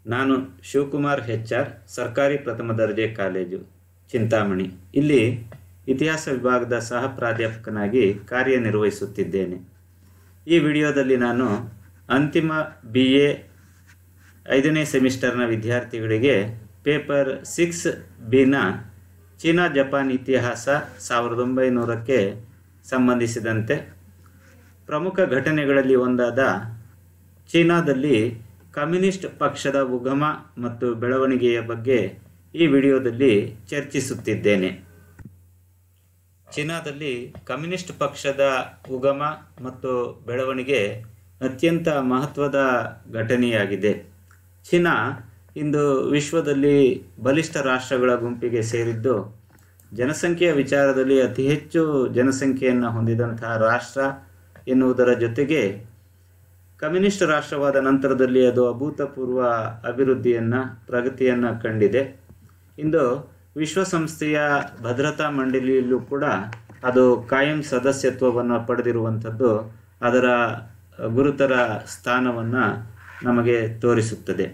ನಾನು Shivakumar H R ಸರ್ಕಾರಿ ಪ್ರಥಮ ದರ್ಜೆ ಕಾಲೇಜು ಚಿಂತಾಮಣಿ ಇಲ್ಲಿ ಇತಿಹಾಸ ವಿಭಾಗದ ಸಹ ಪ್ರಾಧ್ಯಾಪಕನಾಗಿ ಕಾರ್ಯನಿರ್ವಹಿಸುತ್ತಿದ್ದೇನೆ ಈ ವಿಡಿಯೋದಲ್ಲಿ ನಾನು ಅಂತಿಮ ಬಿ ಎ ಐದನೇ ಸೆಮಿಸ್ಟರ್ನ ವಿದ್ಯಾರ್ಥಿಗಳಿಗೆ ಪೇಪರ್ ಸಿಕ್ಸ್ ಬಿನ ಚೀನಾ ಜಪಾನ್ ಇತಿಹಾಸ ಸಾವಿರದ ಒಂಬೈನೂರಕ್ಕೆ ಸಂಬಂಧಿಸಿದಂತೆ ಪ್ರಮುಖ ಘಟನೆಗಳಲ್ಲಿ ಒಂದಾದ ಚೀನಾದಲ್ಲಿ ಕಮ್ಯುನಿಸ್ಟ್ ಪಕ್ಷದ ಉಗಮ ಮತ್ತು ಬೆಳವಣಿಗೆಯ ಬಗ್ಗೆ ಈ ವಿಡಿಯೋದಲ್ಲಿ ಚರ್ಚಿಸುತ್ತಿದ್ದೇನೆ ಚೀನಾದಲ್ಲಿ ಕಮ್ಯುನಿಸ್ಟ್ ಪಕ್ಷದ ಉಗಮ ಮತ್ತು ಬೆಳವಣಿಗೆ ಅತ್ಯಂತ ಮಹತ್ವದ ಘಟನೆಯಾಗಿದೆ ಚೀನಾ ಇಂದು ವಿಶ್ವದಲ್ಲಿ ಬಲಿಷ್ಠ ರಾಷ್ಟ್ರಗಳ ಗುಂಪಿಗೆ ಸೇರಿದ್ದು ಜನಸಂಖ್ಯೆಯ ವಿಚಾರದಲ್ಲಿ ಅತಿ ಹೆಚ್ಚು ಜನಸಂಖ್ಯೆಯನ್ನು ಹೊಂದಿದಂತಹ ರಾಷ್ಟ್ರ ಎನ್ನುವುದರ ಜೊತೆಗೆ ಕಮ್ಯುನಿಸ್ಟ್ ರಾಷ್ಟ್ರವಾದ ನಂತರದಲ್ಲಿ ಅದು ಅಭೂತಪೂರ್ವ ಅಭಿವೃದ್ಧಿಯನ್ನು ಪ್ರಗತಿಯನ್ನು ಕಂಡಿದೆ ಇಂದು ವಿಶ್ವಸಂಸ್ಥೆಯ ಭದ್ರತಾ ಮಂಡಳಿಯಲ್ಲೂ ಕೂಡ ಅದು ಕಾಯಂ ಸದಸ್ಯತ್ವವನ್ನು ಪಡೆದಿರುವಂಥದ್ದು ಅದರ ಗುರುತರ ಸ್ಥಾನವನ್ನು ನಮಗೆ ತೋರಿಸುತ್ತದೆ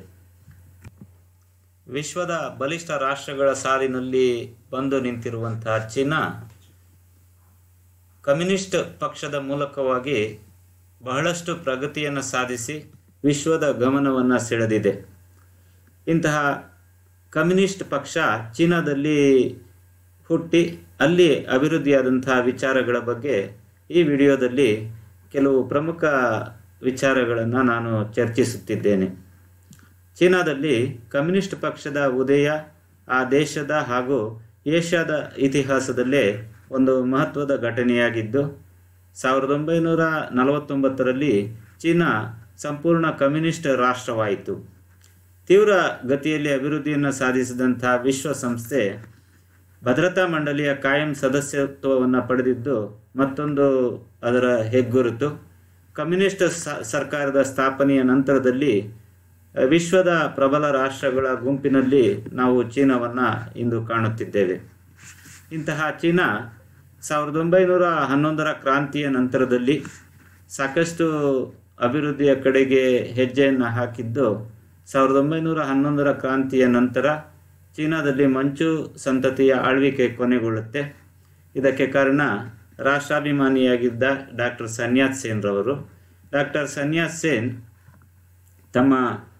ವಿಶ್ವದ ಬಲಿಷ್ಠ ರಾಷ್ಟ್ರಗಳ ಸಾಲಿನಲ್ಲಿ ಬಂದು ನಿಂತಿರುವಂತಹ ಚೀನಾ ಕಮ್ಯುನಿಸ್ಟ್ ಪಕ್ಷದ ಮೂಲಕವಾಗಿ ಬಹಳಷ್ಟು ಪ್ರಗತಿಯನ್ನು ಸಾಧಿಸಿ ವಿಶ್ವದ ಗಮನವನ್ನು ಸೆಳೆದಿದೆ ಇಂತಹ ಕಮ್ಯುನಿಸ್ಟ್ ಪಕ್ಷ ಚೀನಾದಲ್ಲಿ ಹುಟ್ಟಿ ಅಲ್ಲಿ ಅಭಿವೃದ್ಧಿಯಾದಂತಹ ವಿಚಾರಗಳ ಬಗ್ಗೆ ಈ ವಿಡಿಯೋದಲ್ಲಿ ಕೆಲವು ಪ್ರಮುಖ ವಿಚಾರಗಳನ್ನು ನಾನು ಚರ್ಚಿಸುತ್ತಿದ್ದೇನೆ ಚೀನಾದಲ್ಲಿ ಕಮ್ಯುನಿಸ್ಟ್ ಪಕ್ಷದ ಉದಯ ಆ ದೇಶದ ಹಾಗೂ ಏಷ್ಯಾದ ಇತಿಹಾಸದಲ್ಲೇ ಒಂದು ಮಹತ್ವದ ಘಟನೆಯಾಗಿದ್ದು ಸಾವಿರದ ಒಂಬೈನೂರ ನಲವತ್ತೊಂಬತ್ತರಲ್ಲಿ ಚೀನಾ ಸಂಪೂರ್ಣ ಕಮ್ಯುನಿಸ್ಟ್ ರಾಷ್ಟ್ರವಾಯಿತು ತೀವ್ರ ಗತಿಯಲ್ಲಿ ಅಭಿವೃದ್ಧಿಯನ್ನು ಸಾಧಿಸಿದಂಥ ವಿಶ್ವಸಂಸ್ಥೆ ಭದ್ರತಾ ಮಂಡಳಿಯ ಕಾಯಂ ಸದಸ್ಯತ್ವವನ್ನು ಪಡೆದಿದ್ದು ಮತ್ತೊಂದು ಅದರ ಹೆಗ್ಗುರುತು ಕಮ್ಯುನಿಸ್ಟ್ ಸರ್ಕಾರದ ಸ್ಥಾಪನೆಯ ನಂತರದಲ್ಲಿ ವಿಶ್ವದ ಪ್ರಬಲ ರಾಷ್ಟ್ರಗಳ ಗುಂಪಿನಲ್ಲಿ ನಾವು ಚೀನಾವನ್ನು ಇಂದು ಕಾಣುತ್ತಿದ್ದೇವೆ ಇಂತಹ ಚೀನಾ ಸಾವಿರದ ಒಂಬೈನೂರ ಹನ್ನೊಂದರ ಕ್ರಾಂತಿಯ ನಂತರದಲ್ಲಿ ಸಾಕಷ್ಟು ಅಭಿವೃದ್ಧಿಯ ಕಡೆಗೆ ಹೆಜ್ಜೆಯನ್ನು ಹಾಕಿದ್ದು ಸಾವಿರದ ಒಂಬೈನೂರ ಹನ್ನೊಂದರ ಕ್ರಾಂತಿಯ ನಂತರ ಚೀನಾದಲ್ಲಿ ಮಂಚು ಸಂತತಿಯ ಆಳ್ವಿಕೆ ಕೊನೆಗೊಳ್ಳುತ್ತೆ ಇದಕ್ಕೆ ಕಾರಣ ರಾಷ್ಟ್ರಾಭಿಮಾನಿಯಾಗಿದ್ದ ಡಾಕ್ಟರ್ ಸನ್ಯಾತ್ ಸೇನ್ರವರು ಡಾಕ್ಟರ್ ಸನ್ಯಾತ್ ಸೇನ್ ತಮ್ಮ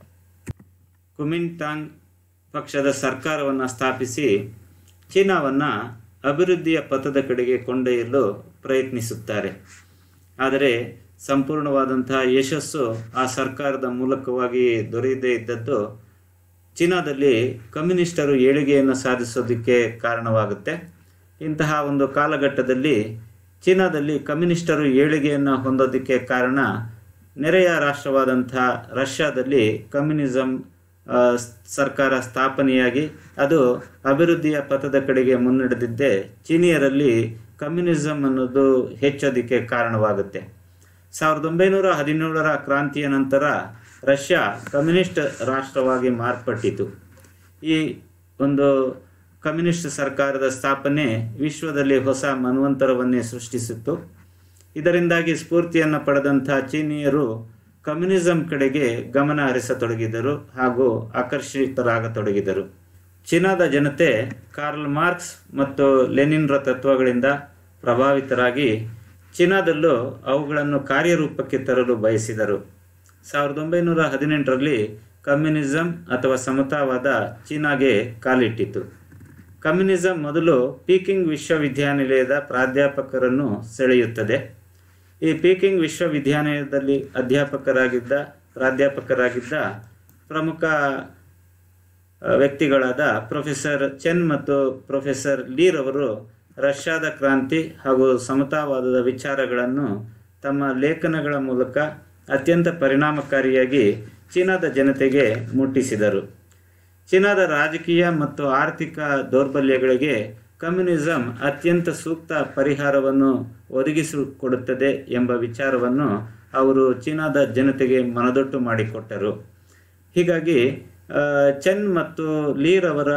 ಕುಮಿಂಟಾಂಗ್ ಪಕ್ಷದ ಸರ್ಕಾರವನ್ನು ಸ್ಥಾಪಿಸಿ ಚೀನಾವನ್ನು ಅಭಿವೃದ್ಧಿಯ ಪಥದ ಕಡೆಗೆ ಕೊಂಡೊಯ್ಯಲು ಪ್ರಯತ್ನಿಸುತ್ತಾರೆ ಆದರೆ ಸಂಪೂರ್ಣವಾದಂತಹ ಯಶಸ್ಸು ಆ ಸರ್ಕಾರದ ಮೂಲಕವಾಗಿ ದೊರೆಯದೇ ಇದ್ದದ್ದು ಚೀನಾದಲ್ಲಿ ಕಮ್ಯುನಿಸ್ಟರು ಏಳಿಗೆಯನ್ನು ಸಾಧಿಸೋದಕ್ಕೆ ಕಾರಣವಾಗುತ್ತೆ ಇಂತಹ ಒಂದು ಕಾಲಘಟ್ಟದಲ್ಲಿ ಚೀನಾದಲ್ಲಿ ಕಮ್ಯುನಿಸ್ಟರು ಏಳಿಗೆಯನ್ನು ಹೊಂದೋದಕ್ಕೆ ಕಾರಣ ನೆರೆಯ ರಾಷ್ಟ್ರವಾದಂಥ ರಷ್ಯಾದಲ್ಲಿ ಕಮ್ಯುನಿಸಮ್ ಸರ್ಕಾರ ಸ್ಥಾಪನೆಯಾಗಿ ಅದು ಅಭಿವೃದ್ಧಿಯ ಪಥದ ಕಡೆಗೆ ಮುನ್ನಡೆದಿದ್ದೇ ಚೀನಿಯರಲ್ಲಿ ಕಮ್ಯುನಿಸಮ್ ಅನ್ನೋದು ಹೆಚ್ಚೋದಕ್ಕೆ ಕಾರಣವಾಗುತ್ತೆ ಸಾವಿರದ ಒಂಬೈನೂರ ಹದಿನೇಳರ ಕ್ರಾಂತಿಯ ನಂತರ ರಷ್ಯಾ ಕಮ್ಯುನಿಸ್ಟ್ ರಾಷ್ಟ್ರವಾಗಿ ಮಾರ್ಪಟ್ಟಿತು ಈ ಒಂದು ಕಮ್ಯುನಿಸ್ಟ್ ಸರ್ಕಾರದ ಸ್ಥಾಪನೆ ವಿಶ್ವದಲ್ಲಿ ಹೊಸ ಮನ್ವಂತರವನ್ನೇ ಸೃಷ್ಟಿಸಿತ್ತು ಇದರಿಂದಾಗಿ ಸ್ಫೂರ್ತಿಯನ್ನು ಪಡೆದಂಥ ಚೀನಿಯರು ಕಮ್ಯುನಿಸಂ ಕಡೆಗೆ ಗಮನ ಹರಿಸತೊಡಗಿದರು ಹಾಗೂ ಆಕರ್ಷಿತರಾಗತೊಡಗಿದರು ಚೀನಾದ ಜನತೆ ಕಾರ್ಲ್ ಮಾರ್ಕ್ಸ್ ಮತ್ತು ಲೆನಿನ್ರ ತತ್ವಗಳಿಂದ ಪ್ರಭಾವಿತರಾಗಿ ಚೀನಾದಲ್ಲೂ ಅವುಗಳನ್ನು ಕಾರ್ಯರೂಪಕ್ಕೆ ತರಲು ಬಯಸಿದರು ಸಾವಿರದ ಒಂಬೈನೂರ ಹದಿನೆಂಟರಲ್ಲಿ ಕಮ್ಯುನಿಸಂ ಅಥವಾ ಸಮತಾವಾದ ಚೀನಾಗೆ ಕಾಲಿಟ್ಟಿತು ಕಮ್ಯುನಿಸಂ ಮೊದಲು ಪೀಕಿಂಗ್ ವಿಶ್ವವಿದ್ಯಾನಿಲಯದ ಪ್ರಾಧ್ಯಾಪಕರನ್ನು ಸೆಳೆಯುತ್ತದೆ ಈ ಪೀಕಿಂಗ್ ವಿಶ್ವವಿದ್ಯಾನಿಲಯದಲ್ಲಿ ಅಧ್ಯಾಪಕರಾಗಿದ್ದ ಪ್ರಾಧ್ಯಾಪಕರಾಗಿದ್ದ ಪ್ರಮುಖ ವ್ಯಕ್ತಿಗಳಾದ ಪ್ರೊಫೆಸರ್ ಚೆನ್ ಮತ್ತು ಪ್ರೊಫೆಸರ್ ಲೀರ್ ಅವರು ರಷ್ಯಾದ ಕ್ರಾಂತಿ ಹಾಗೂ ಸಮತಾವಾದದ ವಿಚಾರಗಳನ್ನು ತಮ್ಮ ಲೇಖನಗಳ ಮೂಲಕ ಅತ್ಯಂತ ಪರಿಣಾಮಕಾರಿಯಾಗಿ ಚೀನಾದ ಜನತೆಗೆ ಮುಟ್ಟಿಸಿದರು ಚೀನಾದ ರಾಜಕೀಯ ಮತ್ತು ಆರ್ಥಿಕ ದೌರ್ಬಲ್ಯಗಳಿಗೆ ಕಮ್ಯುನಿಸಂ ಅತ್ಯಂತ ಸೂಕ್ತ ಪರಿಹಾರವನ್ನು ಒದಗಿಸಿಕೊಡುತ್ತದೆ ಎಂಬ ವಿಚಾರವನ್ನು ಅವರು ಚೀನಾದ ಜನತೆಗೆ ಮನದೊಟ್ಟು ಮಾಡಿಕೊಟ್ಟರು ಹೀಗಾಗಿ ಚೆನ್ ಮತ್ತು ಲೀರ್ ಅವರ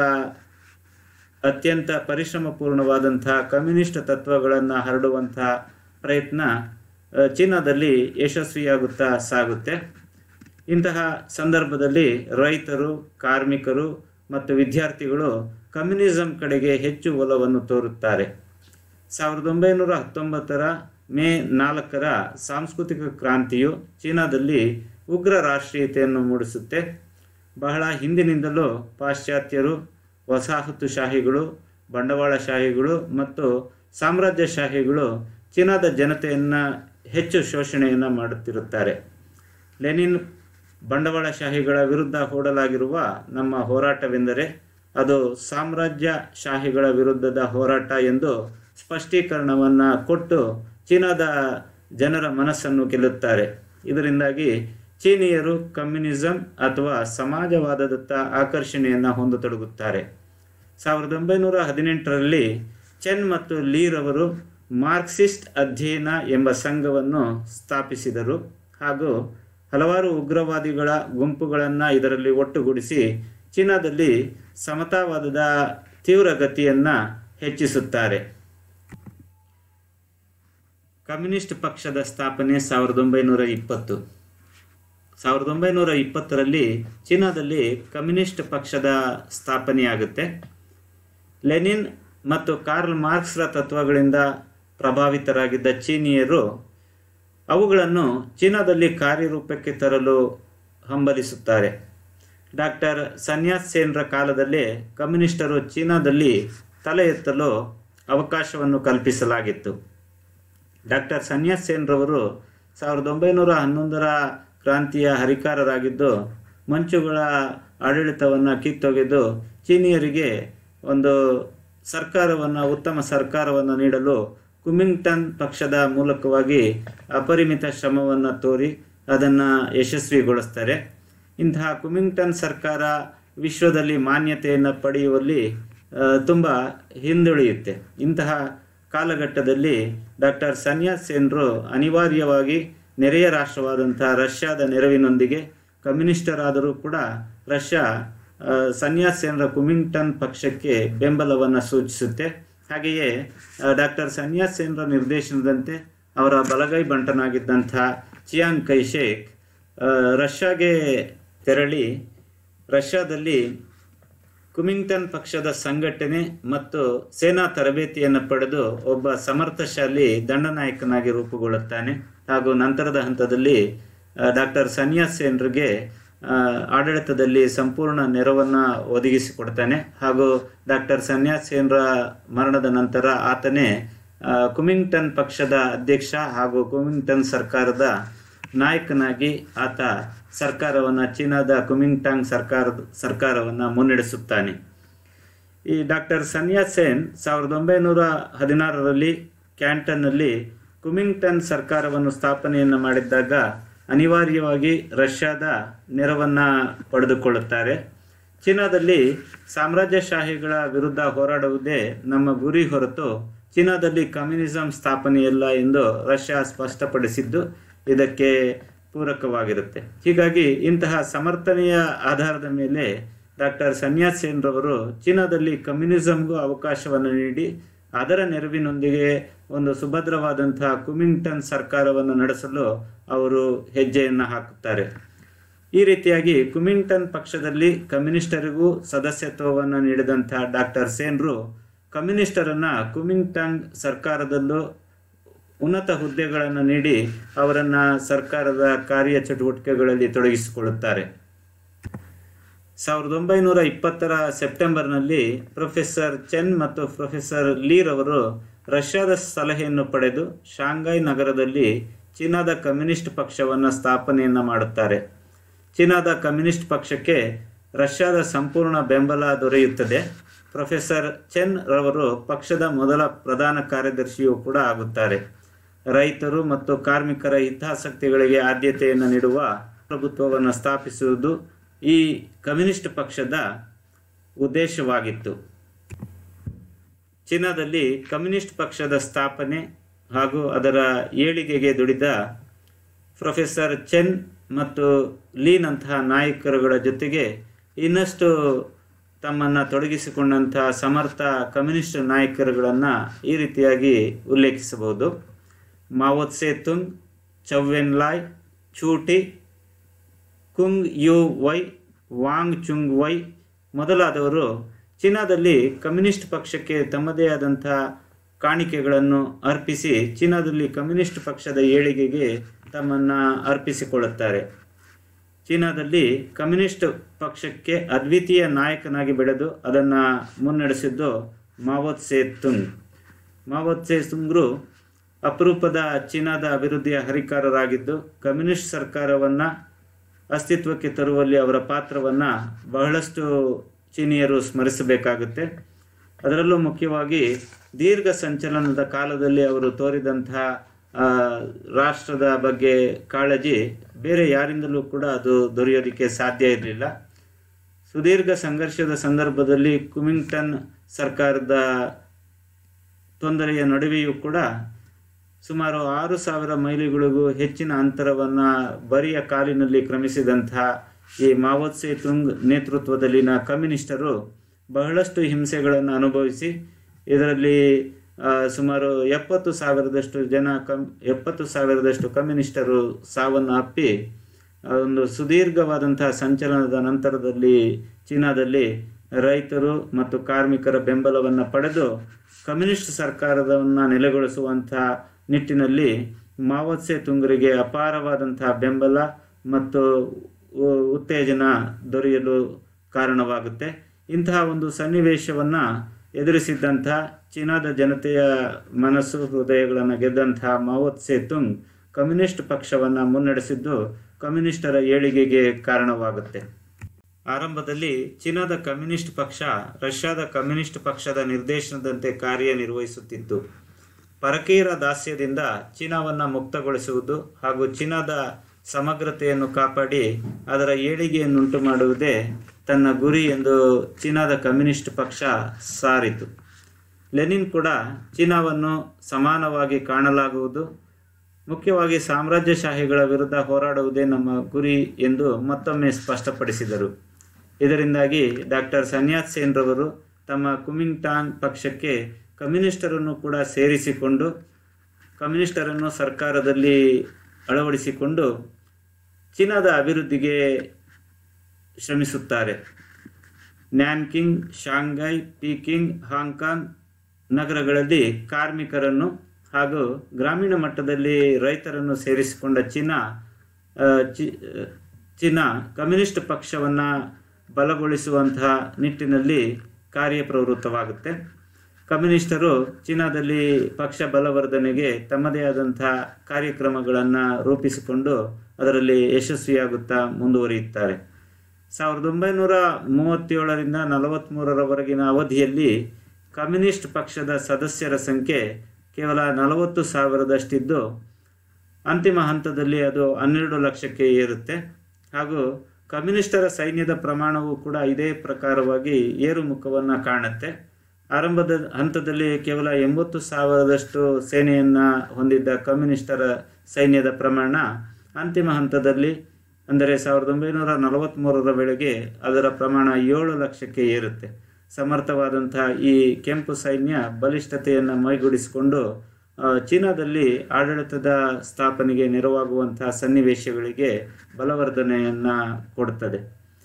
ಅತ್ಯಂತ ಪರಿಶ್ರಮಪೂರ್ಣವಾದಂಥ ಕಮ್ಯುನಿಸ್ಟ್ ತತ್ವಗಳನ್ನು ಹರಡುವಂತಹ ಪ್ರಯತ್ನ ಚೀನಾದಲ್ಲಿ ಯಶಸ್ವಿಯಾಗುತ್ತಾ ಸಾಗುತ್ತೆ ಇಂತಹ ಸಂದರ್ಭದಲ್ಲಿ ರೈತರು ಕಾರ್ಮಿಕರು ಮತ್ತು ವಿದ್ಯಾರ್ಥಿಗಳು ಕಮ್ಯುನಿಸಂ ಕಡೆಗೆ ಹೆಚ್ಚು ಒಲವನ್ನು ತೋರುತ್ತಾರೆ ಸಾವಿರದ ಒಂಬೈನೂರ ಹತ್ತೊಂಬತ್ತರ ಮೇ ನಾಲ್ಕರ ಸಾಂಸ್ಕೃತಿಕ ಕ್ರಾಂತಿಯು ಚೀನಾದಲ್ಲಿ ಉಗ್ರ ರಾಷ್ಟ್ರೀಯತೆಯನ್ನು ಮೂಡಿಸುತ್ತೆ ಬಹಳ ಹಿಂದಿನಿಂದಲೂ ಪಾಶ್ಚಾತ್ಯರು ವಸಾಹತುಶಾಹಿಗಳು ಬಂಡವಾಳಶಾಹಿಗಳು ಮತ್ತು ಸಾಮ್ರಾಜ್ಯಶಾಹಿಗಳು ಚೀನಾದ ಜನತೆಯನ್ನು ಹೆಚ್ಚು ಶೋಷಣೆಯನ್ನು ಮಾಡುತ್ತಿರುತ್ತಾರೆ ಲೆನಿನ್ ಬಂಡವಾಳಶಾಹಿಗಳ ವಿರುದ್ಧ ಹೂಡಲಾಗಿರುವ ನಮ್ಮ ಹೋರಾಟವೆಂದರೆ ಅದು ಸಾಮ್ರಾಜ್ಯಶಾಹಿಗಳ ವಿರುದ್ಧದ ಹೋರಾಟ ಎಂದು ಸ್ಪಷ್ಟೀಕರಣವನ್ನು ಕೊಟ್ಟು ಚೀನಾದ ಜನರ ಮನಸ್ಸನ್ನು ಗೆಲ್ಲುತ್ತಾರೆ ಇದರಿಂದಾಗಿ ಚೀನಿಯರು ಕಮ್ಯುನಿಸಂ ಅಥವಾ ಸಮಾಜವಾದದತ್ತ ಆಕರ್ಷಣೆಯನ್ನು ಹೊಂದತೊಡಗುತ್ತಾರೆ ಸಾವಿರದ ಒಂಬೈನೂರ ಹದಿನೆಂಟರಲ್ಲಿ ಚೆನ್ ಮತ್ತು ಲೀರವರು ಮಾರ್ಕ್ಸಿಸ್ಟ್ ಅಧ್ಯಯನ ಎಂಬ ಸಂಘವನ್ನು ಸ್ಥಾಪಿಸಿದರು ಹಾಗೂ ಹಲವಾರು ಉಗ್ರವಾದಿಗಳ ಗುಂಪುಗಳನ್ನು ಇದರಲ್ಲಿ ಒಟ್ಟುಗೂಡಿಸಿ ಚೀನಾದಲ್ಲಿ ಸಮತಾವಾದದ ತೀವ್ರಗತಿಯನ್ನು ಹೆಚ್ಚಿಸುತ್ತಾರೆ ಕಮ್ಯುನಿಸ್ಟ್ ಪಕ್ಷದ ಸ್ಥಾಪನೆ ಸಾವಿರದ ಒಂಬೈನೂರ ಇಪ್ಪತ್ತು ಸಾವಿರದ ಒಂಬೈನೂರ ಇಪ್ಪತ್ತರಲ್ಲಿ ಚೀನಾದಲ್ಲಿ ಕಮ್ಯುನಿಸ್ಟ್ ಪಕ್ಷದ ಸ್ಥಾಪನೆಯಾಗುತ್ತೆ ಲೆನಿನ್ ಮತ್ತು ಕಾರ್ಲ್ ಮಾರ್ಕ್ಸ್ರ ತತ್ವಗಳಿಂದ ಪ್ರಭಾವಿತರಾಗಿದ್ದ ಚೀನಿಯರು ಅವುಗಳನ್ನು ಚೀನಾದಲ್ಲಿ ಕಾರ್ಯರೂಪಕ್ಕೆ ತರಲು ಹಂಬಲಿಸುತ್ತಾರೆ ಡಾಕ್ಟರ್ ಸನ್ಯಾಸ್ ಸೇನ್ರ ಕಾಲದಲ್ಲಿ ಕಮ್ಯುನಿಸ್ಟರು ಚೀನಾದಲ್ಲಿ ತಲೆ ಎತ್ತಲು ಅವಕಾಶವನ್ನು ಕಲ್ಪಿಸಲಾಗಿತ್ತು ಡಾಕ್ಟರ್ ಸನ್ಯಾಸ್ ಸೇನ್ರವರು ಸಾವಿರದ ಒಂಬೈನೂರ ಹನ್ನೊಂದರ ಕ್ರಾಂತಿಯ ಹರಿಕಾರರಾಗಿದ್ದು ಮಂಚುಗಳ ಆಡಳಿತವನ್ನು ಕಿತ್ತೊಗೆದು ಚೀನಿಯರಿಗೆ ಒಂದು ಸರ್ಕಾರವನ್ನು ಉತ್ತಮ ಸರ್ಕಾರವನ್ನು ನೀಡಲು ಕುಮಿಂಗ್ಟನ್ ಪಕ್ಷದ ಮೂಲಕವಾಗಿ ಅಪರಿಮಿತ ಶ್ರಮವನ್ನು ತೋರಿ ಅದನ್ನು ಯಶಸ್ವಿಗೊಳಿಸ್ತಾರೆ ಇಂತಹ ಕುಮಿಂಗ್ಟನ್ ಸರ್ಕಾರ ವಿಶ್ವದಲ್ಲಿ ಮಾನ್ಯತೆಯನ್ನು ಪಡೆಯುವಲ್ಲಿ ತುಂಬ ಹಿಂದುಳಿಯುತ್ತೆ ಇಂತಹ ಕಾಲಘಟ್ಟದಲ್ಲಿ ಡಾಕ್ಟರ್ ಸನ್ಯಾಸ್ ಸೇನ್ರು ಅನಿವಾರ್ಯವಾಗಿ ನೆರೆಯ ರಾಷ್ಟ್ರವಾದಂಥ ರಷ್ಯಾದ ನೆರವಿನೊಂದಿಗೆ ಕಮ್ಯುನಿಸ್ಟರಾದರೂ ಕೂಡ ರಷ್ಯಾ ಸನ್ಯಾಸ್ ಸೇನ್ರ ಕುಮಿಂಗ್ಟನ್ ಪಕ್ಷಕ್ಕೆ ಬೆಂಬಲವನ್ನು ಸೂಚಿಸುತ್ತೆ ಹಾಗೆಯೇ ಡಾಕ್ಟರ್ ಸನ್ಯಾಸ್ ಸೇನ್ರ ನಿರ್ದೇಶನದಂತೆ ಅವರ ಬಲಗೈ ಬಂಟನಾಗಿದ್ದಂಥ ಚಿಯಾಂಗ್ ಕೈಶೇಕ್ ರಷ್ಯಾಗೆ ತೆರಳಿ ರಷ್ಯಾದಲ್ಲಿ ಕುಮಿಂಗ್ಟನ್ ಪಕ್ಷದ ಸಂಘಟನೆ ಮತ್ತು ಸೇನಾ ತರಬೇತಿಯನ್ನು ಪಡೆದು ಒಬ್ಬ ಸಮರ್ಥಶಾಲಿ ದಂಡನಾಯಕನಾಗಿ ರೂಪುಗೊಳ್ಳುತ್ತಾನೆ ಹಾಗೂ ನಂತರದ ಹಂತದಲ್ಲಿ ಡಾಕ್ಟರ್ ಸನ್ಯಾಸ್ ಸೇನ್ರಿಗೆ ಆಡಳಿತದಲ್ಲಿ ಸಂಪೂರ್ಣ ನೆರವನ್ನು ಒದಗಿಸಿಕೊಡ್ತಾನೆ ಹಾಗೂ ಡಾಕ್ಟರ್ ಸನ್ಯಾಸ್ ಸೇನ್ರ ಮರಣದ ನಂತರ ಆತನೇ ಕುಮಿಂಗ್ಟನ್ ಪಕ್ಷದ ಅಧ್ಯಕ್ಷ ಹಾಗೂ ಕುಮಿಂಗ್ಟನ್ ಸರ್ಕಾರದ ನಾಯಕನಾಗಿ ಆತ ಸರ್ಕಾರವನ್ನು ಚೀನಾದ ಕುಮಿಂಗ್ಟಾಂಗ್ ಸರ್ಕಾರದ ಸರ್ಕಾರವನ್ನು ಮುನ್ನಡೆಸುತ್ತಾನೆ ಈ ಡಾಕ್ಟರ್ ಸನ್ಯಾಸ್ ಸೇನ್ ಸಾವಿರದ ಒಂಬೈನೂರ ಹದಿನಾರರಲ್ಲಿ ಕ್ಯಾಂಟನ್ನಲ್ಲಿ ಕುಮಿಂಗ್ಟನ್ ಸರ್ಕಾರವನ್ನು ಸ್ಥಾಪನೆಯನ್ನು ಮಾಡಿದ್ದಾಗ ಅನಿವಾರ್ಯವಾಗಿ ರಷ್ಯಾದ ನೆರವನ್ನು ಪಡೆದುಕೊಳ್ಳುತ್ತಾರೆ ಚೀನಾದಲ್ಲಿ ಸಾಮ್ರಾಜ್ಯಶಾಹಿಗಳ ವಿರುದ್ಧ ಹೋರಾಡುವುದೇ ನಮ್ಮ ಗುರಿ ಹೊರತು ಚೀನಾದಲ್ಲಿ ಕಮ್ಯುನಿಸಂ ಸ್ಥಾಪನೆಯಲ್ಲ ಎಂದು ರಷ್ಯಾ ಸ್ಪಷ್ಟಪಡಿಸಿದ್ದು ಇದಕ್ಕೆ ಪೂರಕವಾಗಿರುತ್ತೆ ಹೀಗಾಗಿ ಇಂತಹ ಸಮರ್ಥನೆಯ ಆಧಾರದ ಮೇಲೆ ಡಾಕ್ಟರ್ ಸನ್ಯಾಸ್ ಸೇನ್ರವರು ಚೀನಾದಲ್ಲಿ ಕಮ್ಯುನಿಸಂಗೂ ಅವಕಾಶವನ್ನು ನೀಡಿ ಅದರ ನೆರವಿನೊಂದಿಗೆ ಒಂದು ಸುಭದ್ರವಾದಂತಹ ಕುಮಿಂಗ್ಟನ್ ಸರ್ಕಾರವನ್ನು ನಡೆಸಲು ಅವರು ಹೆಜ್ಜೆಯನ್ನು ಹಾಕುತ್ತಾರೆ ಈ ರೀತಿಯಾಗಿ ಕುಮಿಂಗ್ಟನ್ ಪಕ್ಷದಲ್ಲಿ ಕಮ್ಯುನಿಸ್ಟರಿಗೂ ಸದಸ್ಯತ್ವವನ್ನು ನೀಡಿದಂಥ ಡಾಕ್ಟರ್ ಸೇನ್ರು ಕಮ್ಯುನಿಸ್ಟರನ್ನು ಕುಮಿಂಗ್ಟನ್ ಸರ್ಕಾರದಲ್ಲೂ ಉನ್ನತ ಹುದ್ದೆಗಳನ್ನು ನೀಡಿ ಅವರನ್ನು ಸರ್ಕಾರದ ಕಾರ್ಯ ಚಟುವಟಿಕೆಗಳಲ್ಲಿ ತೊಡಗಿಸಿಕೊಳ್ಳುತ್ತಾರೆ ಸಾವಿರದ ಒಂಬೈನೂರ ಇಪ್ಪತ್ತರ ಸೆಪ್ಟೆಂಬರ್ನಲ್ಲಿ ಪ್ರೊಫೆಸರ್ ಚೆನ್ ಮತ್ತು ಪ್ರೊಫೆಸರ್ ಲೀರ್ ಅವರು ರಷ್ಯಾದ ಸಲಹೆಯನ್ನು ಪಡೆದು ಶಾಂಘೈ ನಗರದಲ್ಲಿ ಚೀನಾದ ಕಮ್ಯುನಿಸ್ಟ್ ಪಕ್ಷವನ್ನು ಸ್ಥಾಪನೆಯನ್ನು ಮಾಡುತ್ತಾರೆ ಚೀನಾದ ಕಮ್ಯುನಿಸ್ಟ್ ಪಕ್ಷಕ್ಕೆ ರಷ್ಯಾದ ಸಂಪೂರ್ಣ ಬೆಂಬಲ ದೊರೆಯುತ್ತದೆ ಪ್ರೊಫೆಸರ್ ಚೆನ್ ರವರು ಪಕ್ಷದ ಮೊದಲ ಪ್ರಧಾನ ಕಾರ್ಯದರ್ಶಿಯೂ ಕೂಡ ಆಗುತ್ತಾರೆ ರೈತರು ಮತ್ತು ಕಾರ್ಮಿಕರ ಹಿತಾಸಕ್ತಿಗಳಿಗೆ ಆದ್ಯತೆಯನ್ನು ನೀಡುವ ಪ್ರಭುತ್ವವನ್ನು ಸ್ಥಾಪಿಸುವುದು ಈ ಕಮ್ಯುನಿಸ್ಟ್ ಪಕ್ಷದ ಉದ್ದೇಶವಾಗಿತ್ತು ಚೀನಾದಲ್ಲಿ ಕಮ್ಯುನಿಸ್ಟ್ ಪಕ್ಷದ ಸ್ಥಾಪನೆ ಹಾಗೂ ಅದರ ಏಳಿಗೆಗೆ ದುಡಿದ ಪ್ರೊಫೆಸರ್ ಚೆನ್ ಮತ್ತು ಲೀನಂತಹ ನಾಯಕರುಗಳ ಜೊತೆಗೆ ಇನ್ನಷ್ಟು ತಮ್ಮನ್ನು ತೊಡಗಿಸಿಕೊಂಡಂತಹ ಸಮರ್ಥ ಕಮ್ಯುನಿಸ್ಟ್ ನಾಯಕರುಗಳನ್ನು ಈ ರೀತಿಯಾಗಿ ಉಲ್ಲೇಖಿಸಬಹುದು Mao Tse Tung Chou En Lai Chu Teh Kung Yu Wei Wang Chung Wei ಮೊದಲಾದವರು ಚೀನಾದಲ್ಲಿ ಕಮ್ಯುನಿಸ್ಟ್ ಪಕ್ಷಕ್ಕೆ ತಮ್ಮದೇ ಆದಂಥ ಕಾಣಿಕೆಗಳನ್ನು ಅರ್ಪಿಸಿ ಚೀನಾದಲ್ಲಿ ಕಮ್ಯುನಿಸ್ಟ್ ಪಕ್ಷದ ಏಳಿಗೆಗೆ ತಮ್ಮನ್ನು ಅರ್ಪಿಸಿಕೊಳ್ಳುತ್ತಾರೆ ಚೀನಾದಲ್ಲಿ ಕಮ್ಯುನಿಸ್ಟ್ ಪಕ್ಷಕ್ಕೆ ಅದ್ವಿತೀಯ ನಾಯಕನಾಗಿ ಬೆಳೆದು ಅದನ್ನು ಮುನ್ನಡೆಸಿದ್ದು ಮಾವೋತ್ ಸೇ ತುಂಗ್ ಮಾವೋತ್ ಸೇ ತುಂಗ್ರು ಅಪರೂಪದ ಚೀನಾದ ಅಭಿವೃದ್ಧಿಯ ಹರಿಕಾರರಾಗಿದ್ದು ಕಮ್ಯುನಿಸ್ಟ್ ಸರ್ಕಾರವನ್ನು ಅಸ್ತಿತ್ವಕ್ಕೆ ತರುವಲ್ಲಿ ಅವರ ಪಾತ್ರವನ್ನು ಬಹಳಷ್ಟು ಚೀನಿಯರು ಸ್ಮರಿಸಬೇಕಾಗುತ್ತೆ ಅದರಲ್ಲೂ ಮುಖ್ಯವಾಗಿ ದೀರ್ಘ ಸಂಚಲನದ ಕಾಲದಲ್ಲಿ ಅವರು ತೋರಿದಂತಹ ಆ, ರಾಷ್ಟ್ರದ ಬಗ್ಗೆ ಕಾಳಜಿ ಬೇರೆ ಯಾರಿಂದಲೂ ಕೂಡ ಅದು ದೊರೆಯೋದಕ್ಕೆ ಸಾಧ್ಯ ಇರಲಿಲ್ಲ ಸುದೀರ್ಘ ಸಂಘರ್ಷದ ಸಂದರ್ಭದಲ್ಲಿ ಕುಮಿಂಗ್ಟನ್ ಸರ್ಕಾರದ ತೊಂದರೆಯ ನಡುವೆಯೂ ಕೂಡ ಸುಮಾರು ಆರು ಸಾವಿರ ಮೈಲಿಗಳಿಗೂ ಹೆಚ್ಚಿನ ಅಂತರವನ್ನು ಬರಿಯ ಕಾಲಿನಲ್ಲಿ ಕ್ರಮಿಸಿದಂತಹ ಈ ಮಾವೋತ್ ಸೇ ತುಂಗ್ ನೇತೃತ್ವದಲ್ಲಿನ ಕಮ್ಯುನಿಸ್ಟರು ಬಹಳಷ್ಟು ಹಿಂಸೆಗಳನ್ನು ಅನುಭವಿಸಿ ಇದರಲ್ಲಿ ಆ, ಸುಮಾರು ಎಪ್ಪತ್ತು ಸಾವಿರದಷ್ಟು ಜನ ಕಮ್ ಎಪ್ಪತ್ತು ಸಾವಿರದಷ್ಟು ಕಮ್ಯುನಿಸ್ಟರು ಸಾವನ್ನು ಅಪ್ಪಿ ಆ, ಒಂದು ಸುದೀರ್ಘವಾದಂತಹ ಸಂಚಲನದ ನಂತರದಲ್ಲಿ ಚೀನಾದಲ್ಲಿ ರೈತರು ಮತ್ತು ಕಾರ್ಮಿಕರ ಬೆಂಬಲವನ್ನು ಪಡೆದು ಕಮ್ಯುನಿಸ್ಟ್ ಸರ್ಕಾರವನ್ನು ನೆಲೆಗೊಳಿಸುವಂಥ ನಿಟ್ಟಿನಲ್ಲಿ ಮಾವೋತ್ಸೆ ತುಂಗರಿಗೆ ಅಪಾರವಾದಂತಹ ಬೆಂಬಲ ಮತ್ತು ಉ- ಉತ್ತೇಜನ ದೊರೆಯಲು ಕಾರಣವಾಗುತ್ತೆ ಇಂತಹ ಒಂದು ಸನ್ನಿವೇಶವನ್ನು ಎದುರಿಸಿದ್ದಂಥ ಚೀನಾದ ಜನತೆಯ ಮನಸ್ಸು ಹೃದಯಗಳನ್ನು ಗೆದ್ದಂತಹ ಮಾವೋತ್ಸೆ ತುಂಗ್ ಕಮ್ಯುನಿಸ್ಟ್ ಪಕ್ಷವನ್ನು ಮುನ್ನಡೆಸಿದ್ದು ಕಮ್ಯುನಿಸ್ಟರ ಏಳಿಗೆಗೆ ಕಾರಣವಾಗುತ್ತೆ ಆರಂಭದಲ್ಲಿ ಚೀನಾದ ಕಮ್ಯುನಿಸ್ಟ್ ಪಕ್ಷ ರಷ್ಯಾದ ಕಮ್ಯುನಿಸ್ಟ್ ಪಕ್ಷದ ನಿರ್ದೇಶನದಂತೆ ಕಾರ್ಯನಿರ್ವಹಿಸುತ್ತಿತ್ತು ಪರಕೀಯರ ದಾಸ್ಯದಿಂದ ಚೀನಾವನ್ನು ಮುಕ್ತಗೊಳಿಸುವುದು ಹಾಗೂ ಚೀನಾದ ಸಮಗ್ರತೆಯನ್ನು ಕಾಪಾಡಿ ಅದರ ಏಳಿಗೆಯನ್ನುಂಟು ಮಾಡುವುದೇ ತನ್ನ ಗುರಿ ಎಂದು ಚೀನಾದ ಕಮ್ಯುನಿಸ್ಟ್ ಪಕ್ಷ ಸಾರಿತು ಲೆನಿನ್ ಕೂಡ ಚೀನಾವನ್ನು ಸಮಾನವಾಗಿ ಕಾಣಲಾಗುವುದು ಮುಖ್ಯವಾಗಿ ಸಾಮ್ರಾಜ್ಯಶಾಹಿಗಳ ವಿರುದ್ಧ ಹೋರಾಡುವುದೇ ನಮ್ಮ ಗುರಿ ಎಂದು ಮತ್ತೊಮ್ಮೆ ಸ್ಪಷ್ಟಪಡಿಸಿದರು ಇದರಿಂದಾಗಿ ಡಾಕ್ಟರ್ ಸನ್ಯಾತ್ ಸೇನ್ರವರು ತಮ್ಮ ಕುಮಿಂಗ್ಟಾಂಗ್ ಪಕ್ಷಕ್ಕೆ ಕಮ್ಯುನಿಸ್ಟರನ್ನು ಕೂಡ ಸೇರಿಸಿಕೊಂಡು ಕಮ್ಯುನಿಸ್ಟರನ್ನು ಸರ್ಕಾರದಲ್ಲಿ ಅಳವಡಿಸಿಕೊಂಡು ಚೀನಾದ ಅಭಿವೃದ್ಧಿಗೆ ಶ್ರಮಿಸುತ್ತಾರೆ ನ್ಯಾನ್ಕಿಂಗ್ ಶಾಂಘೈ ಪೀಕಿಂಗ್ ಹಾಂಗ್ಕಾಂಗ್ ನಗರಗಳಲ್ಲಿ ಕಾರ್ಮಿಕರನ್ನು ಹಾಗೂ ಗ್ರಾಮೀಣ ಮಟ್ಟದಲ್ಲಿ ರೈತರನ್ನು ಸೇರಿಸಿಕೊಂಡ ಚೀನಾ ಆ, ಚಿ ಚೀನಾ ಕಮ್ಯುನಿಸ್ಟ್ ಪಕ್ಷವನ್ನು ಬಲಗೊಳಿಸುವಂತಹ ನಿಟ್ಟಿನಲ್ಲಿ ಕಾರ್ಯಪ್ರವೃತ್ತವಾಗುತ್ತೆ ಕಮ್ಯುನಿಸ್ಟರು ಚೀನಾದಲ್ಲಿ ಪಕ್ಷ ಬಲವರ್ಧನೆಗೆ ತಮ್ಮದೇ ಆದಂತಹ ಕಾರ್ಯಕ್ರಮಗಳನ್ನು ರೂಪಿಸಿಕೊಂಡು ಅದರಲ್ಲಿ ಯಶಸ್ವಿಯಾಗುತ್ತಾ ಮುಂದುವರಿಯುತ್ತಾರೆ ಸಾವಿರದ ಒಂಬೈನೂರ ಮೂವತ್ತೇಳರಿಂದ ನಲವತ್ತ್ಮೂರರವರೆಗಿನ ಅವಧಿಯಲ್ಲಿ ಕಮ್ಯುನಿಸ್ಟ್ ಪಕ್ಷದ ಸದಸ್ಯರ ಸಂಖ್ಯೆ ಕೇವಲ ನಲವತ್ತು ಸಾವಿರದಷ್ಟಿದ್ದು ಅಂತಿಮ ಹಂತದಲ್ಲಿ ಅದು ಹನ್ನೆರಡು ಲಕ್ಷಕ್ಕೆ ಏರುತ್ತೆ ಹಾಗೂ ಕಮ್ಯುನಿಸ್ಟರ ಸೈನ್ಯದ ಪ್ರಮಾಣವು ಕೂಡ ಇದೇ ಪ್ರಕಾರವಾಗಿ ಏರುಮುಖವನ್ನು ಕಾಣುತ್ತೆ ಆರಂಭದ ಹಂತದಲ್ಲಿ ಕೇವಲ ಎಂಬತ್ತು ಸಾವಿರದಷ್ಟು ಸೇನೆಯನ್ನು ಹೊಂದಿದ್ದ ಕಮ್ಯುನಿಸ್ಟರ ಸೈನ್ಯದ ಪ್ರಮಾಣ ಅಂತಿಮ ಹಂತದಲ್ಲಿ ಅಂದರೆ ಸಾವಿರದ ಒಂಬೈನೂರ ನಲವತ್ತ್ಮೂರರ ವೇಳೆಗೆ ಅದರ ಪ್ರಮಾಣ ಏಳು ಲಕ್ಷಕ್ಕೆ ಏರುತ್ತೆ ಸಮರ್ಥವಾದಂತಹ ಈ ಕೆಂಪು ಸೈನ್ಯ ಬಲಿಷ್ಠತೆಯನ್ನು ಮೈಗೂಡಿಸಿಕೊಂಡು ಆ, ಚೀನಾದಲ್ಲಿ ಆಡಳಿತದ ಸ್ಥಾಪನೆಗೆ ನೆರವಾಗುವಂತಹ ಸನ್ನಿವೇಶಗಳಿಗೆ ಬಲವರ್ಧನೆಯನ್ನು ಕೊಡುತ್ತದೆ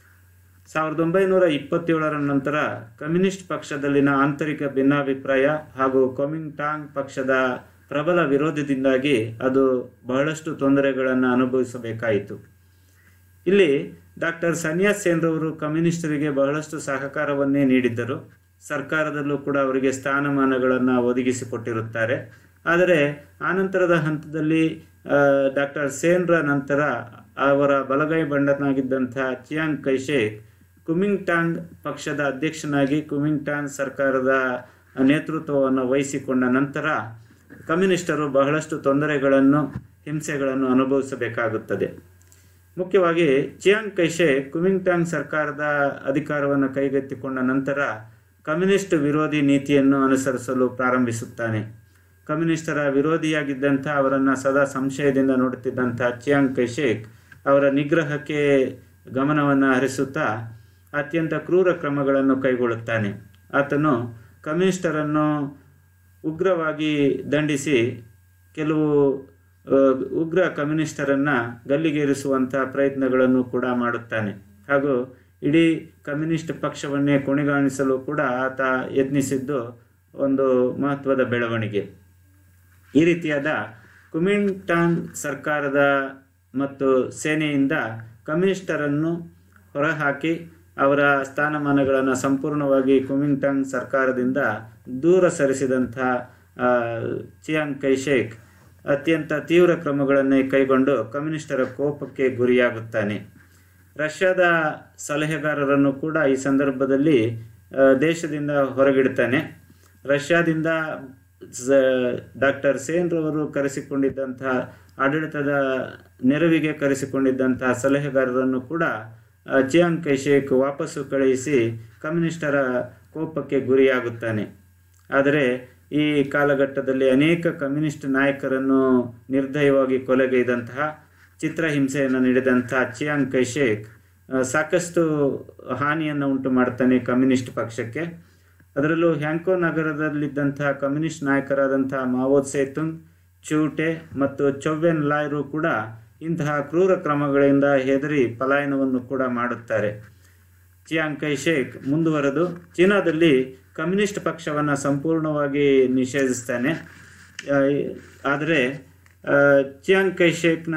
ಸಾವಿರದ ಒಂಬೈನೂರ ಇಪ್ಪತ್ತೇಳರ ನಂತರ ಕಮ್ಯುನಿಸ್ಟ್ ಪಕ್ಷದಲ್ಲಿನ ಆಂತರಿಕ ಭಿನ್ನಾಭಿಪ್ರಾಯ ಹಾಗೂ ಕೊಮಿಂಗ್ಟಾಂಗ್ ಪಕ್ಷದ ಪ್ರಬಲ ವಿರೋಧದಿಂದಾಗಿ ಅದು ಬಹಳಷ್ಟು ತೊಂದರೆಗಳನ್ನು ಅನುಭವಿಸಬೇಕಾಯಿತು ಇಲ್ಲಿ ಡಾಕ್ಟರ್ ಸನ್ಯಾಸ್ ಸೇನ್ರವರು ಕಮ್ಯುನಿಸ್ಟರಿಗೆ ಬಹಳಷ್ಟು ಸಹಕಾರವನ್ನೇ ನೀಡಿದ್ದರು ಸರ್ಕಾರದಲ್ಲೂ ಕೂಡ ಅವರಿಗೆ ಸ್ಥಾನಮಾನಗಳನ್ನು ಒದಗಿಸಿಕೊಟ್ಟಿರುತ್ತಾರೆ ಆದರೆ ಆನಂತರದ ಹಂತದಲ್ಲಿ ಡಾಕ್ಟರ್ ಸೇನ್ರ ನಂತರ ಅವರ ಬಲಗೈ ಬಂಡನಾಗಿದ್ದಂಥ ಚಿಯಾಂಗ್ ಕೈಶೇಕ್ ಕುಮಿಂಗ್ಟಾಂಗ್ ಪಕ್ಷದ ಅಧ್ಯಕ್ಷನಾಗಿ ಕುಮಿಂಗ್ಟಾಂಗ್ ಸರ್ಕಾರದ ನೇತೃತ್ವವನ್ನು ವಹಿಸಿಕೊಂಡ ನಂತರ ಕಮ್ಯುನಿಸ್ಟರು ಬಹಳಷ್ಟು ತೊಂದರೆಗಳನ್ನು ಹಿಂಸೆಗಳನ್ನು ಅನುಭವಿಸಬೇಕಾಗುತ್ತದೆ ಮುಖ್ಯವಾಗಿ ಚಿಯಾಂಗ್ ಕೈಶೆ ಕುಮಿಂಗ್ಟಾಂಗ್ ಸರ್ಕಾರದ ಅಧಿಕಾರವನ್ನು ಕೈಗೆತ್ತಿಕೊಂಡ ನಂತರ ಕಮ್ಯುನಿಸ್ಟ್ ವಿರೋಧಿ ನೀತಿಯನ್ನು ಅನುಸರಿಸಲು ಪ್ರಾರಂಭಿಸುತ್ತಾನೆ ಕಮ್ಯುನಿಸ್ಟರ ವಿರೋಧಿಯಾಗಿದ್ದಂಥ ಅವರನ್ನು ಸದಾ ಸಂಶಯದಿಂದ ನೋಡುತ್ತಿದ್ದಂಥ ಚಿಯಾಂಗ್ ಕೈಶೇಕ್ ಅವರ ನಿಗ್ರಹಕ್ಕೆ ಗಮನವನ್ನು ಹರಿಸುತ್ತಾ ಅತ್ಯಂತ ಕ್ರೂರ ಕ್ರಮಗಳನ್ನು ಕೈಗೊಳ್ಳುತ್ತಾನೆ ಆತನು ಕಮ್ಯುನಿಸ್ಟರನ್ನು ಉಗ್ರವಾಗಿ ದಂಡಿಸಿ ಕೆಲವು ಆ, ಉಗ್ರ ಕಮ್ಯುನಿಸ್ಟರನ್ನು ಗಲ್ಲಿಗೇರಿಸುವಂಥ ಪ್ರಯತ್ನಗಳನ್ನು ಕೂಡ ಮಾಡುತ್ತಾನೆ ಹಾಗೂ ಇಡೀ ಕಮ್ಯುನಿಸ್ಟ್ ಪಕ್ಷವನ್ನೇ ಕೊನೆಗಾಣಿಸಲು ಕೂಡ ಆತ ಯತ್ನಿಸಿದ್ದು ಒಂದು ಮಹತ್ವದ ಬೆಳವಣಿಗೆ ಈ ರೀತಿಯಾದ ಕುಮಿಂಟಾನ್ ಸರ್ಕಾರದ ಮತ್ತು ಸೇನೆಯಿಂದ ಕಮ್ಯುನಿಸ್ಟರನ್ನು ಹೊರಹಾಕಿ ಅವರ ಸ್ಥಾನಮಾನಗಳನ್ನು ಸಂಪೂರ್ಣವಾಗಿ ಕುಮಿಂಟಾಂಗ್ ಸರ್ಕಾರದಿಂದ ದೂರ ಸರಿಸಿದಂಥ ಆ, ಚಿಯಾಂಗ್ ಕೈಶೇಕ್ ಅತ್ಯಂತ ತೀವ್ರ ಕ್ರಮಗಳನ್ನೇ ಕೈಗೊಂಡು ಕಮ್ಯುನಿಸ್ಟರ ಕೋಪಕ್ಕೆ ಗುರಿಯಾಗುತ್ತಾನೆ ರಷ್ಯಾದ ಸಲಹೆಗಾರರನ್ನು ಕೂಡ ಈ ಸಂದರ್ಭದಲ್ಲಿ ಆ, ದೇಶದಿಂದ ಹೊರಗಿಡ್ತಾನೆ ರಷ್ಯಾದಿಂದ ಡಾಕ್ಟರ್ ಸೇನ್ರವರು ಕರೆಸಿಕೊಂಡಿದ್ದಂತಹ ಆಡಳಿತದ ನೆರವಿಗೆ ಕರೆಸಿಕೊಂಡಿದ್ದಂತಹ ಸಲಹೆಗಾರರನ್ನು ಕೂಡ ಆ, ಚಿಯಾಂಗ್ ಕೈಶೇಕ್ ವಾಪಸ್ಸು ಕಳುಹಿಸಿ ಕಮ್ಯುನಿಸ್ಟರ ಕೋಪಕ್ಕೆ ಗುರಿಯಾಗುತ್ತಾನೆ ಆದರೆ ಈ ಕಾಲಘಟ್ಟದಲ್ಲಿ ಅನೇಕ ಕಮ್ಯುನಿಸ್ಟ್ ನಾಯಕರನ್ನು ನಿರ್ದಯವಾಗಿ ಕೊಲೆಗೈದಂತಹ ಚಿತ್ರಹಿಂಸೆಯನ್ನು ನೀಡಿದಂತಹ ಚಿಯಾಂಗ್ ಕೈಶೇಕ್ ಆ, ಸಾಕಷ್ಟು ಹಾನಿಯನ್ನು ಉಂಟು ಮಾಡ್ತಾನೆ ಕಮ್ಯುನಿಸ್ಟ್ ಪಕ್ಷಕ್ಕೆ ಅದರಲ್ಲೂ ಹ್ಯಾಂಕೋ ನಗರದಲ್ಲಿದ್ದಂತಹ ಕಮ್ಯುನಿಸ್ಟ್ ನಾಯಕರಾದಂತಹ ಮಾವೋದ್ ಸೇತುಂಗ್ ಚೂಟೆ ಮತ್ತು ಚೌವೆನ್ ಲಾಯ್ರು ಕೂಡ ಇಂತಹ ಕ್ರೂರ ಕ್ರಮಗಳಿಂದ ಹೆದರಿ ಪಲಾಯನವನ್ನು ಕೂಡ ಮಾಡುತ್ತಾರೆ ಚಿಯಾಂಗ್ ಕೈ ಶೇಖ್ ಮುಂದುವರೆದು ಚೀನಾದಲ್ಲಿ ಕಮ್ಯುನಿಸ್ಟ್ ಪಕ್ಷವನ್ನು ಸಂಪೂರ್ಣವಾಗಿ ನಿಷೇಧಿಸ್ತಾನೆ ಆ, ಆದರೆ ಆ, ಚಿಯಾಂಗ್ ಕೈ ಶೇಖ್ನ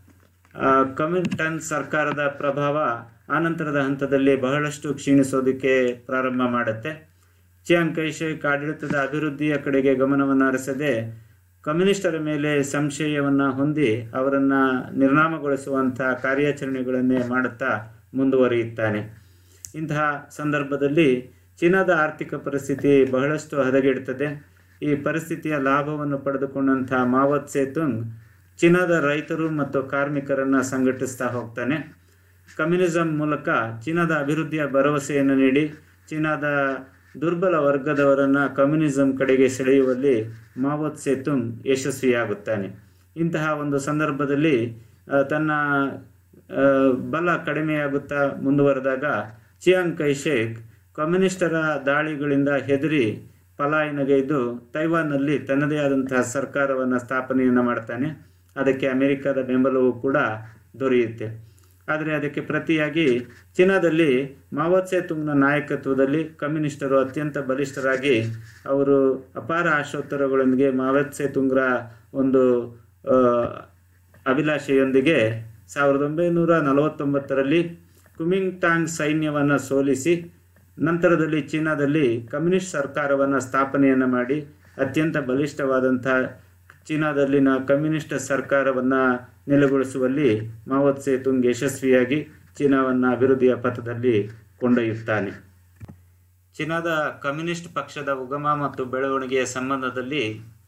ಕಮ್ಯುನಿಟನ್ ಸರ್ಕಾರದ ಪ್ರಭಾವ ಆನಂತರದ ಹಂತದಲ್ಲಿ ಬಹಳಷ್ಟು ಕ್ಷೀಣಿಸೋದಕ್ಕೆ ಪ್ರಾರಂಭ ಮಾಡುತ್ತೆ ಚಿಯಾಂಗ್ ಕೈ ಶೇಖ್ ಆಡಳಿತದ ಅಭಿವೃದ್ಧಿಯ ಕಡೆಗೆ ಗಮನವನ್ನು ಹರಿಸದೆ ಕಮ್ಯುನಿಸ್ಟರ ಮೇಲೆ ಸಂಶಯವನ್ನು ಹೊಂದಿ ಅವರನ್ನು ನಿರ್ನಾಮಗೊಳಿಸುವಂಥ ಕಾರ್ಯಾಚರಣೆಗಳನ್ನೇ ಮಾಡುತ್ತಾ ಮುಂದುವರಿಯುತ್ತಾನೆ ಇಂತಹ ಸಂದರ್ಭದಲ್ಲಿ ಚೀನಾದ ಆರ್ಥಿಕ ಪರಿಸ್ಥಿತಿ ಬಹಳಷ್ಟು ಹದಗೆಡುತ್ತದೆ ಈ ಪರಿಸ್ಥಿತಿಯ ಲಾಭವನ್ನು ಪಡೆದುಕೊಂಡಂಥ ಮಾವತ್ ಸೇತುಂಗ್ ಚೀನಾದ ರೈತರು ಮತ್ತು ಕಾರ್ಮಿಕರನ್ನು ಸಂಘಟಿಸ್ತಾ ಹೋಗ್ತಾನೆ ಕಮ್ಯುನಿಸಂ ಮೂಲಕ ಚೀನಾದ ಅಭಿವೃದ್ಧಿಯ ಭರವಸೆಯನ್ನು ನೀಡಿ ಚೀನಾದ ದುರ್ಬಲ ವರ್ಗದವರನ್ನು ಕಮ್ಯುನಿಸಂ ಕಡೆಗೆ ಸೆಳೆಯುವಲ್ಲಿ ಮಾವತ್ ಸೇತುಂಗ್ ಯಶಸ್ವಿಯಾಗುತ್ತಾನೆ ಇಂತಹ ಒಂದು ಸಂದರ್ಭದಲ್ಲಿ ಆ, ತನ್ನ ಆ, ಬಲ ಕಡಿಮೆಯಾಗುತ್ತಾ ಮುಂದುವರೆದಾಗ ಚಿಯಾಂಗ್ ಕೈ ಶೇಖ್ ಕಮ್ಯುನಿಸ್ಟರ ದಾಳಿಗಳಿಂದ ಹೆದರಿ ಪಲಾಯನಗೈದು ತೈವಾನ್ನಲ್ಲಿ ತನ್ನದೇ ಆದಂತಹ ಸರ್ಕಾರವನ್ನು ಸ್ಥಾಪನೆಯನ್ನು ಮಾಡ್ತಾನೆ ಅದಕ್ಕೆ ಅಮೆರಿಕದ ಬೆಂಬಲವೂ ಕೂಡ ದೊರೆಯುತ್ತೆ ಆದರೆ ಅದಕ್ಕೆ ಪ್ರತಿಯಾಗಿ ಚೀನಾದಲ್ಲಿ ಮಾವತ್ ಸೇತುಂಗ್ನ ನಾಯಕತ್ವದಲ್ಲಿ ಕಮ್ಯುನಿಸ್ಟರು ಅತ್ಯಂತ ಬಲಿಷ್ಠರಾಗಿ ಅವರು ಅಪಾರ ಆಶೋತ್ತರಗಳೊಂದಿಗೆ ಮಾವತ್ ಸೇತುಂಗ್ರ ಒಂದು ಆ, ಅಭಿಲಾಷೆಯೊಂದಿಗೆ ಸಾವಿರದ ಒಂಬೈನೂರ ನಲವತ್ತೊಂಬತ್ತರಲ್ಲಿ ಕುಮಿಂಗ್ಟಾಂಗ್ ಸೈನ್ಯವನ್ನು ಸೋಲಿಸಿ ನಂತರದಲ್ಲಿ ಚೀನಾದಲ್ಲಿ ಕಮ್ಯುನಿಸ್ಟ್ ಸರ್ಕಾರವನ್ನು ಸ್ಥಾಪನೆಯನ್ನು ಮಾಡಿ ಅತ್ಯಂತ ಬಲಿಷ್ಠವಾದಂಥ ಚೀನಾದಲ್ಲಿನ ಕಮ್ಯುನಿಸ್ಟ್ ಸರ್ಕಾರವನ್ನು ನೆಲೆಗೊಳಿಸುವಲ್ಲಿ ಮಾವತ್ ಸೇತುಂಗ್ ಯಶಸ್ವಿಯಾಗಿ ಚೀನಾವನ್ನು ಅಭಿವೃದ್ಧಿಯ ಪಥದಲ್ಲಿ ಕೊಂಡೊಯ್ಯುತ್ತಾನೆ ಚೀನಾದ ಕಮ್ಯುನಿಸ್ಟ್ ಪಕ್ಷದ ಉಗಮ ಮತ್ತು ಬೆಳವಣಿಗೆಯ ಸಂಬಂಧದಲ್ಲಿ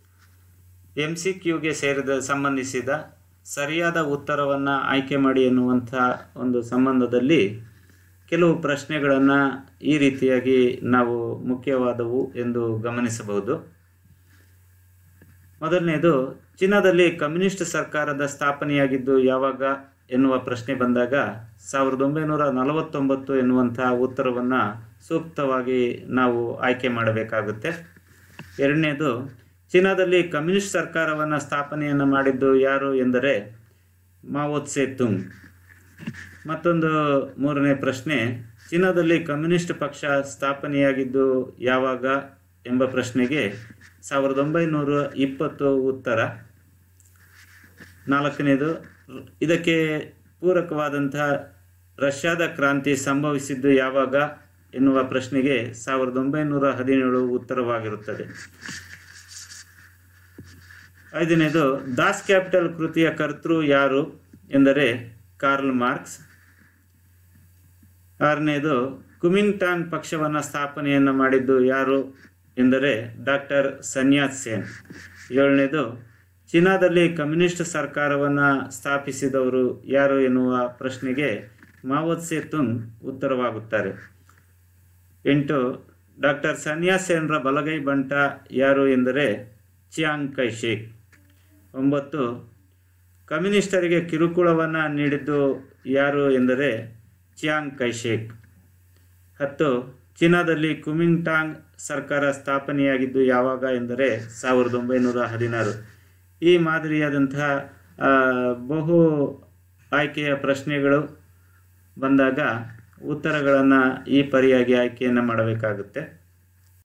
ಎಂ ಸಿ ಕ್ಯೂಗೆ ಸೇರಿದ ಸಂಬಂಧಿಸಿದ ಸರಿಯಾದ ಉತ್ತರವನ್ನು ಆಯ್ಕೆ ಮಾಡಿ ಎನ್ನುವಂಥ ಒಂದು ಸಂಬಂಧದಲ್ಲಿ ಕೆಲವು ಪ್ರಶ್ನೆಗಳನ್ನು ಈ ರೀತಿಯಾಗಿ ನಾವು ಮುಖ್ಯವಾದವು ಎಂದು ಗಮನಿಸಬಹುದು ಮೊದಲನೇದು ಚೀನಾದಲ್ಲಿ ಕಮ್ಯುನಿಸ್ಟ್ ಸರ್ಕಾರದ ಸ್ಥಾಪನೆಯಾಗಿದ್ದು ಯಾವಾಗ ಎನ್ನುವ ಪ್ರಶ್ನೆ ಬಂದಾಗ ಸಾವಿರದ ಒಂಬೈನೂರ ನಲವತ್ತೊಂಬತ್ತು ಎನ್ನುವಂಥ ಉತ್ತರವನ್ನು ಸೂಕ್ತವಾಗಿ ನಾವು ಆಯ್ಕೆ ಮಾಡಬೇಕಾಗುತ್ತೆ ಎರಡನೇದು ಚೀನಾದಲ್ಲಿ ಕಮ್ಯುನಿಸ್ಟ್ ಸರ್ಕಾರವನ್ನು ಸ್ಥಾಪನೆಯನ್ನು ಮಾಡಿದ್ದು ಯಾರು ಎಂದರೆ ಮಾವೋತ್ ಸೇತುಂಗ್ ಮತ್ತೊಂದು ಮೂರನೇ ಪ್ರಶ್ನೆ ಚೀನಾದಲ್ಲಿ ಕಮ್ಯುನಿಸ್ಟ್ ಪಕ್ಷ ಸ್ಥಾಪನೆಯಾಗಿದ್ದು ಯಾವಾಗ ಎಂಬ ಪ್ರಶ್ನೆಗೆ ಸಾವಿರದ ಒಂಬೈನೂರ ಇಪ್ಪತ್ತು ಉತ್ತರ ನಾಲ್ಕನೇದು ಇದಕ್ಕೆ ಪೂರಕವಾದಂತಹ ರಷ್ಯಾದ ಕ್ರಾಂತಿ ಸಂಭವಿಸಿದ್ದು ಯಾವಾಗ ಎನ್ನುವ ಪ್ರಶ್ನೆಗೆ ಸಾವಿರದ ಒಂಬೈನೂರ ಹದಿನೇಳು ಉತ್ತರವಾಗಿರುತ್ತದೆ ಐದನೇದು ದಾಸ್ ಕ್ಯಾಪಿಟಲ್ ಕೃತಿಯ ಕರ್ತೃ ಯಾರು ಎಂದರೆ ಕಾರ್ಲ್ ಮಾರ್ಕ್ಸ್ ಆರನೇದು ಕುಮಿಂಗ್ಟಾಂಗ್ ಪಕ್ಷವನ್ನು ಸ್ಥಾಪನೆಯನ್ನು ಮಾಡಿದ್ದು ಯಾರು ಎಂದರೆ ಡಾಕ್ಟರ್ ಸನ್ಯಾತ್ ಸೇನ್ ಏಳನೇದು ಚೀನಾದಲ್ಲಿ ಕಮ್ಯುನಿಸ್ಟ್ ಸರ್ಕಾರವನ್ನು ಸ್ಥಾಪಿಸಿದವರು ಯಾರು ಎನ್ನುವ ಪ್ರಶ್ನೆಗೆ ಮಾವೋತ್ ಸೇತುಂಗ್ ಉತ್ತರವಾಗುತ್ತಾರೆ ಎಂಟು ಡಾಕ್ಟರ್ ಸನ್ಯಾಸ್ ಸೇನ್ರ ಬಲಗೈ ಬಂಟ ಯಾರು ಎಂದರೆ ಚಿಯಾಂಗ್ ಕೈ ಶೇಖ್ ಒಂಬತ್ತು ಕಮ್ಯುನಿಸ್ಟರಿಗೆ ಕಿರುಕುಳವನ್ನು ನೀಡಿದ್ದು ಯಾರು ಎಂದರೆ ಚಿಯಾಂಗ್ ಕೈ ಶೇಖ್ ಹತ್ತು ಚೀನಾದಲ್ಲಿ ಕುಮಿಂಗ್ಟಾಂಗ್ ಸರ್ಕಾರ ಸ್ಥಾಪನೆಯಾಗಿದ್ದು ಯಾವಾಗ ಎಂದರೆ ಸಾವಿರದ ಒಂಬೈನೂರ ಹದಿನಾರು ಈ ಮಾದರಿಯಾದಂತಹ ಆ, ಬಹು ಆಯ್ಕೆಯ ಪ್ರಶ್ನೆಗಳು ಬಂದಾಗ ಉತ್ತರಗಳನ್ನು ಈ ಪರಿಯಾಗಿ ಆಯ್ಕೆಯನ್ನು ಮಾಡಬೇಕಾಗುತ್ತೆ